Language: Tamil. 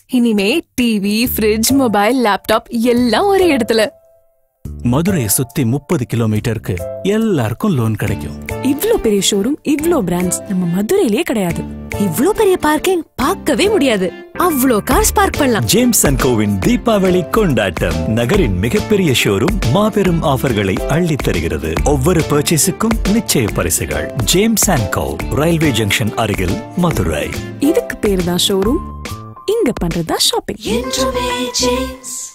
இனிமே டிவி ஃப்ரிட்ஜ் மொபைல் லேப்டாப் எல்லாம் ஒரே இடத்துல மதுரையை சுத்தி முப்பது கிலோமீட்டருக்கு எல்லாருக்கும் லோன் கிடைக்கும் இவ்ளோ பெரிய ஷோரூம் இவ்ளோ பிராண்ட்ஸ் நம்ம மதுரையிலே கிடையாது இவ்ளோ பெரிய பார்க்கிங் பார்க்கவே முடியாது அவ்ளோ கார்ஸ் பார்க் பண்ணலாம் ஜேம்ஸ் அண்ட் கோவின் தீபாவளி கொண்டாட்டம் நகரின் மிகப்பெரிய ஷோரூம் மாபெரும் ஆஃபர்களை அள்ளித் தருகிறது ஒவ்வொரு பர்ச்சேஸுக்கும் நிச்சய பரிசுகள் James and Co railway junction அருகில் மதுரை இதுக்கு பேரு தான் ஷோரூம் இங்க பண்றதா ஷாப்பிங் என்றுமே ஜேம்ஸ்